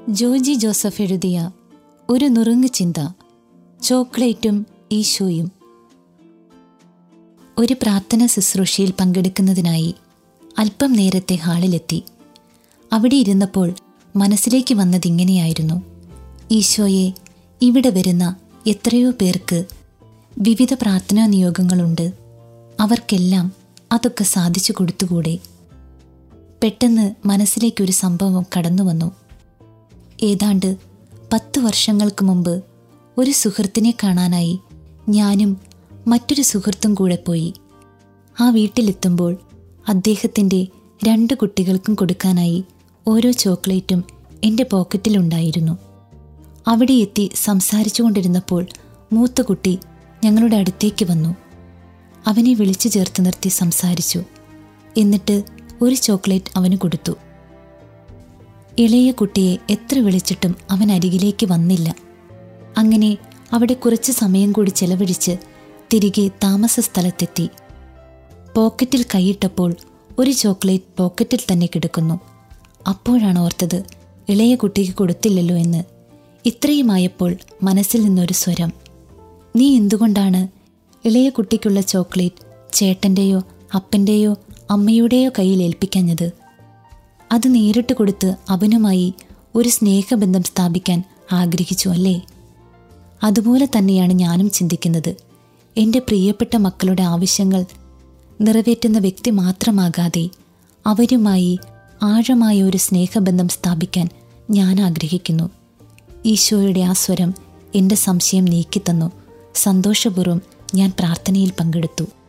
Joji Joseph എഴുതിയ ഒരു നുറുങ്ങ് ചിന്ത ചോക്ലേറ്റും ഈശോയും ഒരു പ്രാർത്ഥന ശുശ്രൂഷയിൽ പങ്കെടുക്കുന്നതിനായി അല്പം നേരത്തെ ഹാളിലെത്തി അവിടെ ഇരുന്നപ്പോൾ മനസ്സിലേക്ക് വന്നതിങ്ങനെയായിരുന്നു ഈശോയെ ഇവിടെ വരുന്ന എത്രയോ പേർക്ക് വിവിധ പ്രാർത്ഥനാ നിയോഗങ്ങളുണ്ട് അവർക്കെല്ലാം അതൊക്കെ സാധിച്ചു കൊടുത്തുകൂടെ പെട്ടെന്ന് മനസ്സിലേക്കൊരു സംഭവം കടന്നു വന്നു ഏതാണ്ട് പത്ത് വർഷങ്ങൾക്ക് മുമ്പ് ഒരു സുഹൃത്തിനെ കാണാനായി ഞാനും മറ്റൊരു സുഹൃത്തും കൂടെ പോയി ആ വീട്ടിലെത്തുമ്പോൾ അദ്ദേഹത്തിൻ്റെ രണ്ട് കുട്ടികൾക്കും കൊടുക്കാനായി ഓരോ ചോക്ലേറ്റും എൻ്റെ പോക്കറ്റിലുണ്ടായിരുന്നു അവിടെ എത്തി സംസാരിച്ചു കൊണ്ടിരുന്നപ്പോൾ മൂത്ത കുട്ടി ഞങ്ങളുടെ അടുത്തേക്ക് വന്നു അവനെ വിളിച്ചു ചേർത്ത് നിർത്തി സംസാരിച്ചു എന്നിട്ട് ഒരു ചോക്ലേറ്റ് അവന് കൊടുത്തു ഇളയ കുട്ടിയെ എത്ര വിളിച്ചിട്ടും അവൻ അരികിലേക്ക് വന്നില്ല അങ്ങനെ അവിടെ കുറച്ച് സമയം കൂടി ചെലവഴിച്ച് തിരികെ താമസ സ്ഥലത്തെത്തി പോക്കറ്റിൽ കൈയിട്ടപ്പോൾ ഒരു ചോക്ലേറ്റ് പോക്കറ്റിൽ തന്നെ കിടക്കുന്നു അപ്പോഴാണ് ഓർത്തത് ഇളയ കുട്ടിക്ക് കൊടുത്തില്ലല്ലോ എന്ന് ഇത്രയുമായപ്പോൾ മനസ്സിൽ നിന്നൊരു സ്വരം നീ എന്തുകൊണ്ടാണ് ഇളയ കുട്ടിക്കുള്ള ചോക്ലേറ്റ് ചേട്ടൻ്റെയോ അപ്പൻ്റെയോ അമ്മയുടെയോ കയ്യിൽ ഏൽപ്പിക്കാഞ്ഞത് അത് നേരിട്ട് കൊടുത്ത് അവനുമായി ഒരു സ്നേഹബന്ധം സ്ഥാപിക്കാൻ ആഗ്രഹിച്ചു അല്ലേ അതുപോലെ തന്നെയാണ് ഞാനും ചിന്തിക്കുന്നത് എൻ്റെ പ്രിയപ്പെട്ട മക്കളുടെ ആവശ്യങ്ങൾ നിറവേറ്റുന്ന വ്യക്തി മാത്രമാകാതെ അവരുമായി ആഴമായ ഒരു സ്നേഹബന്ധം സ്ഥാപിക്കാൻ ഞാൻ ആഗ്രഹിക്കുന്നു ഈശോയുടെ ആ സ്വരം എൻ്റെ സംശയം നീക്കിത്തന്നു സന്തോഷപൂർവ്വം ഞാൻ പ്രാർത്ഥനയിൽ പങ്കെടുത്തു